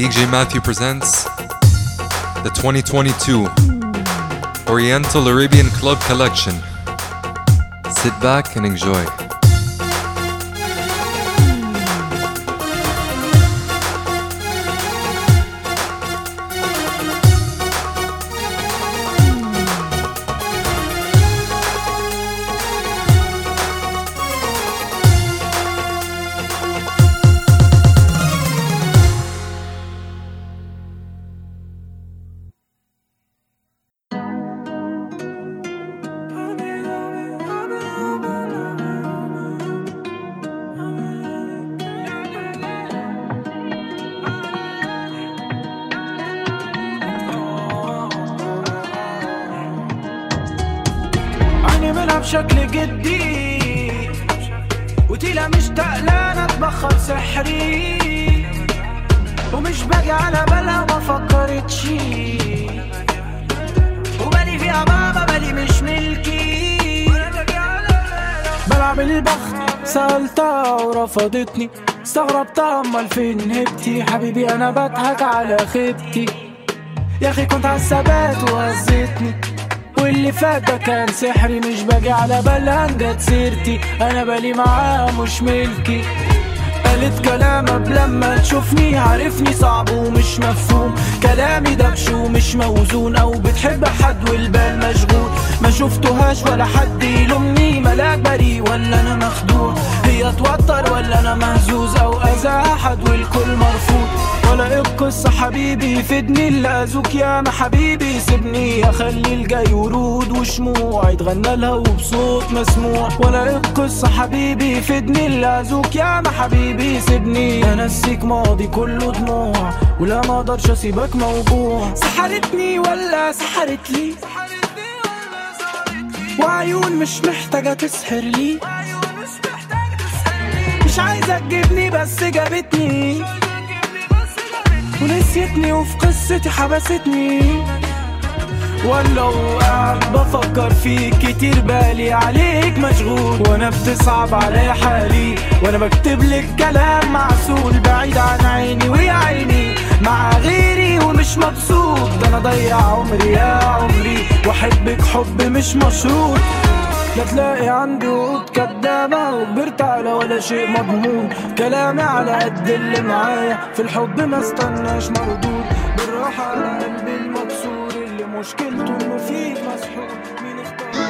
DJ Matthew presents the 2022 Oriental Arabian Club Collection. Sit back and enjoy. عيني منها بشكل جدي وتيلا مشتاق لها اتبخر سحري ومش باجي على بالها ما فكرتش وبالي فيها بابا بالي مش ملكي بلعب البخت سألتها ورفضتني استغربتها امال فين هبتي حبيبي انا بضحك على خيبتي يا اخي كنت عالثبات وهزتني واللي فات ده كان سحري مش باجي على بالها جت سيرتي انا بالي معاها مش ملكي قالت كلام قبل لما تشوفني عارفني صعب ومش مفهوم كلامي دبش ومش موزون او بتحب حد والبال مشغول ما شفتهاش ولا حد يلومني ملاك بريء ولا انا مخدوع هي توتر ولا انا مهزوز او اذى احد والكل مرفوض ولا ايه القصة حبيبي يفيدني اللي اذوك يا ما حبيبي سيبني اخلي الجاي ورود وشموع يتغنى لها وبصوت مسموع ولا ايه القصة حبيبي يفيدني اللي اذوك يا ما حبيبي سيبني انسيك ماضي كله دموع ولا ما اقدرش اسيبك موجوع سحرتني ولا سحرت لي وعيون مش محتاجة تسحر لي مش عايزة تجيبني بس جابتني ونسيتني وفي قصتي حبستني ولو قاعد بفكر فيك كتير بالي عليك مشغول وانا بتصعب علي حالي وانا بكتب لك كلام معسول بعيد عن عيني ويا عيني مع غيري ومش مبسوط ده انا ضيع عمري يا عمري واحبك حب مش مشروط لا تلاقي عندي وقود كدابة وكبرت على ولا شيء مضمون كلامي على قد اللي معايا في الحب ما استناش مردود بالراحة على قلبي المكسور اللي مشكلته انه فيك مسحور مين اختار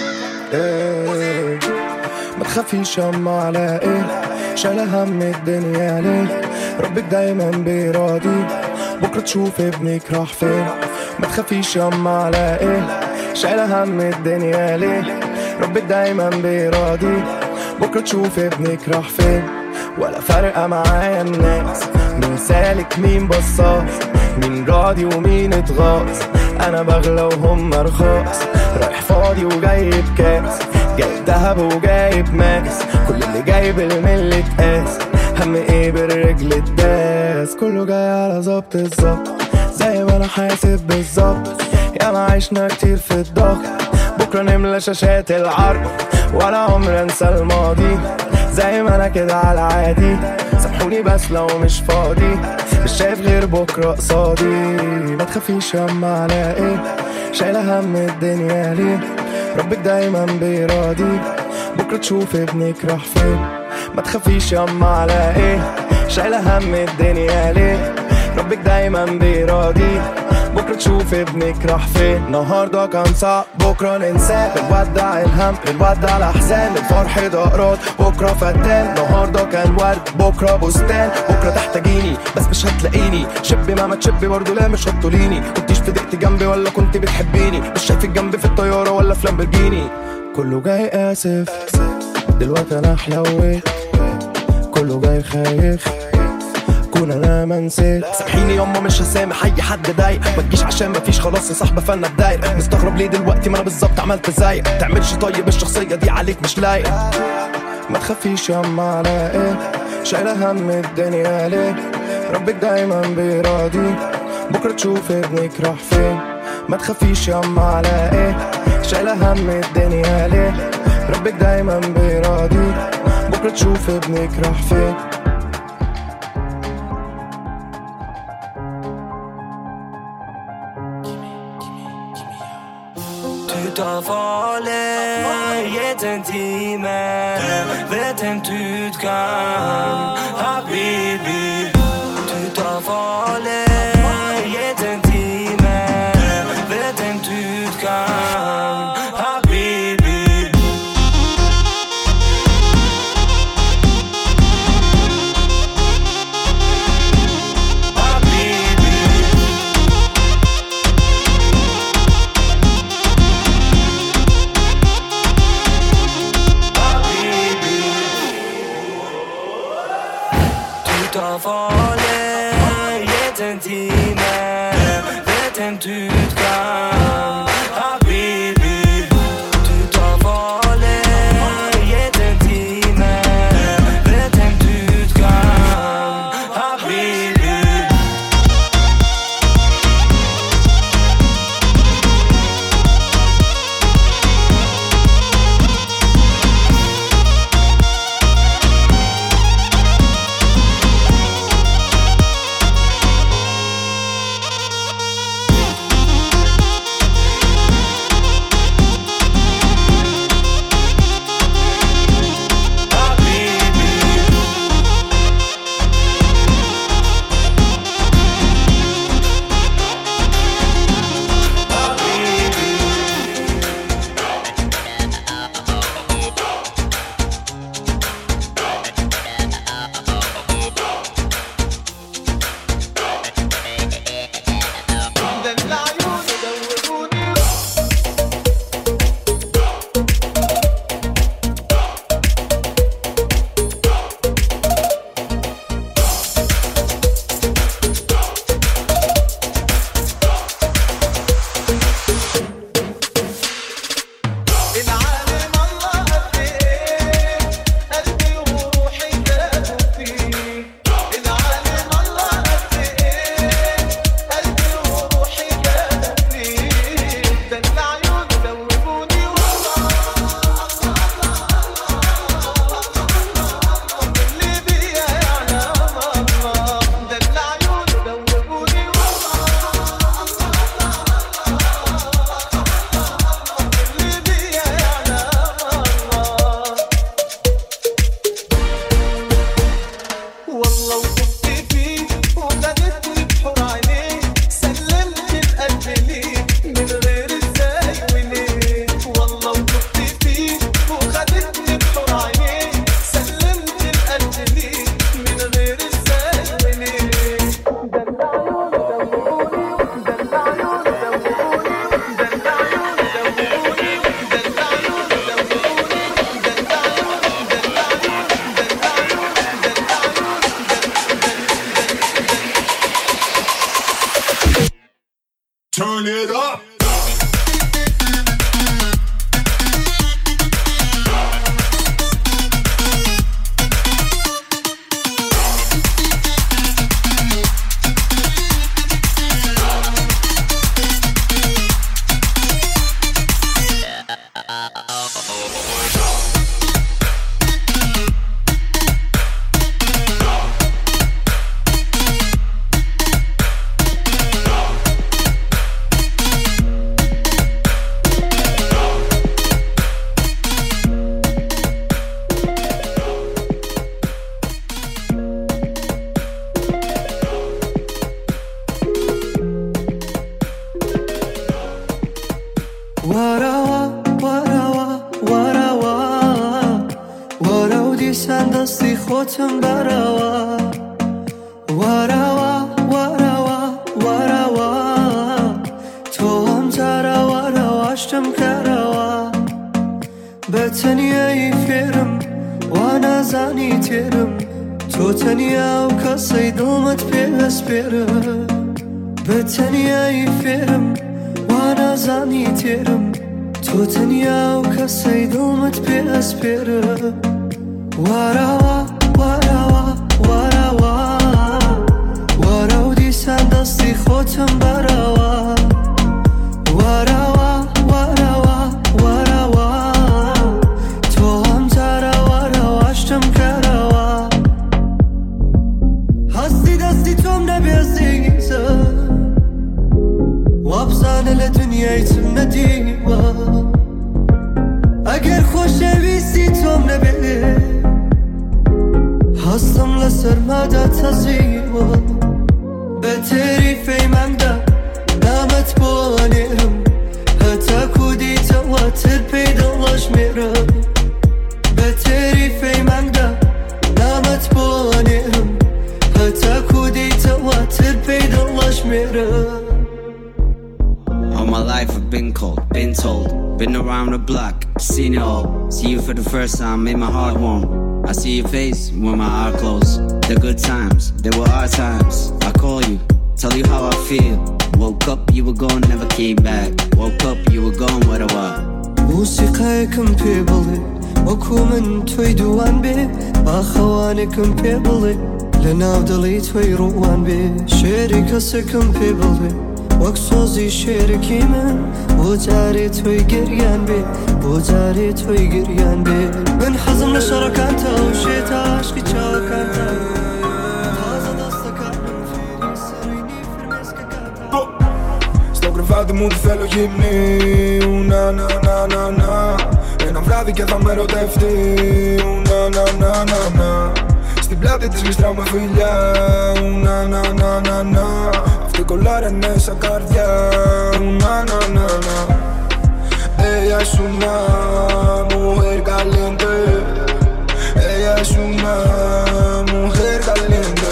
إيه ما تخافيش يما على ايه شايلة هم الدنيا ليه ربك دايما بيراضي بكرة تشوف ابنك راح فين ما تخافيش يما على ايه شايلة هم الدنيا ليه ربك دايما بيراضي بكرة تشوف ابنك راح فين ولا فارقة معايا الناس مين سالك مين بصاص مين راضي ومين اتغاظ انا بغلى وهم رخاص رايح فاضي وجايب كاس جايب دهب وجايب ماس كل اللي جايب الملة قاس هم ايه بالرجل الداس كله جاي على ظبط الظبط زي ما انا حاسب بالظبط يا ما عشنا كتير في الضغط بكرة نملى شاشات العرض ولا عمر انسى الماضي زي ما انا كده على عادي سامحوني بس لو مش فاضي مش شايف غير بكرة قصادي ما تخافيش يما على ايه شايلة هم الدنيا ليه ربك دايما بيراضي بكرة تشوف ابنك راح فين ما تخافيش يما على ايه شايلة هم الدنيا ليه ربك دايما بيراضي بكرة تشوف ابنك راح فين النهاردة كان صعب بكرة ننساه بنودع الهم بنودع الأحزان الفرح دقرات بكرة فتان النهاردة كان ورد بكرة بستان بكرة تحتاجيني بس مش هتلاقيني شبي ما ما تشبي برضه لا مش هتطوليني كنتيش فضقتي جنبي ولا كنت بتحبيني مش شايفك جنبي في الطيارة ولا في لامبرجيني كله جاي آسف دلوقتي أنا حلويت كله جاي خايف كون انا ما نسيت سامحيني ياما مش هسامح اي حد ضايق ما تجيش عشان مفيش خلاص يا صاحبه فانا اتضايق مستغرب ليه دلوقتي ما انا بالظبط عملت زيك تعملش طيب الشخصيه دي عليك مش لايق ما تخافيش ياما على ايه شايله هم الدنيا ليه ربك دايما بيراضي بكره تشوف ابنك راح فين ما تخافيش ياما على ايه شايله هم الدنيا ليه ربك دايما بيراضي بكره تشوف ابنك راح فين Vet inte hur kan Habibi Du tar farligt سرمدا تزيوه بتري في مندا نامت بوانيهم هتا كودي تواتر بيد الله شميره بتري في مندا نامت بوانيهم هتا كودي تواتر بيد الله شميره All my life I've been cold, been told, been around the block, seen it all. See you for the first time, made my heart warm. I see your face when my eyes close. The good times, they were our times. I call you, tell you how I feel. Woke up, you were gone, never came back. Woke up, you were gone, what a while. موسیقایکم پێ بڵێ وەکو من تۆی دووان بێ با خەوانێکم پێ بڵێ لە ناو دڵی تۆی ڕووان بێ شێری کەسێکم پێ بڵێ وەک سۆزی شێرەکی من بۆ جارێ تۆی گریان بێ بۆ جارێ تۆی گریان بێ من حەزم لە شەڕەکان تا و شێتە عاشقی چاوەکان تا تازە دەستەکانم فێری سەرینی فرمێسکەکان تا Στο κρεβάτι μου τη θέλω γυμνή Να να να να να Ένα βράδυ και θα με ερωτευτεί Να να να να να Στην πλάτη της γλιστρά με φιλιά Να να να να να Αυτή κολλάραινε σαν καρδιά Να να να να Ella es una mujer caliente Ella es una mujer caliente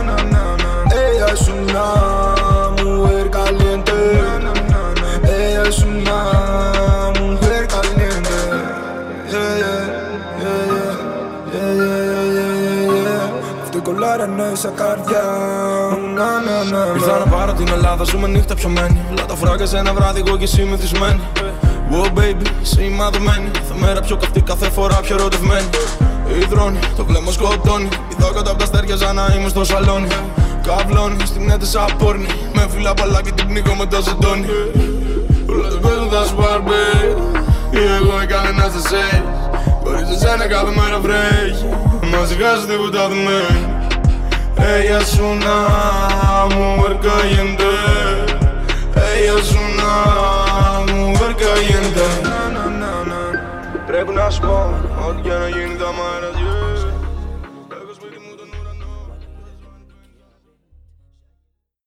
Ella es una mujer caliente Ella es una mujer caliente Yeah, yeah, yeah, yeah, yeah, yeah, yeah, yeah, yeah. Αυτή κολλάρανε σε καρδιά Να, να, να, να. Ήρθα να πάρω την Ελλάδα, ζούμε νύχτα πιωμένη. Όλα τα φράγκα σε ένα βράδυ, εγώ και εσύ μεθυσμένοι. Wow baby, είσαι η μαδεμένη. Θα μέρα πιο καυτή, κάθε φορά πιο ερωτευμένη. Υδρώνει, το βλέμμα σκοτώνει. Πηδάω κάτω απ' τα αστέρια σαν να είμαι στο σαλόνι. Καβλώνει, στην αίτη σαν πόρνη. Με φύλλα παλά και την πνίγω με το ζεντόνι. Όλα το κόσμο θα σου πάρει. Ή εγώ ή κανένας δεν σε έχει. Χωρίς εσένα κάθε μέρα βρέχει. Μα σιγάζει τίποτα δεν με έχει. Ella es una mujer caliente. Ella es una mujer caliente. Πρέπει να σου πω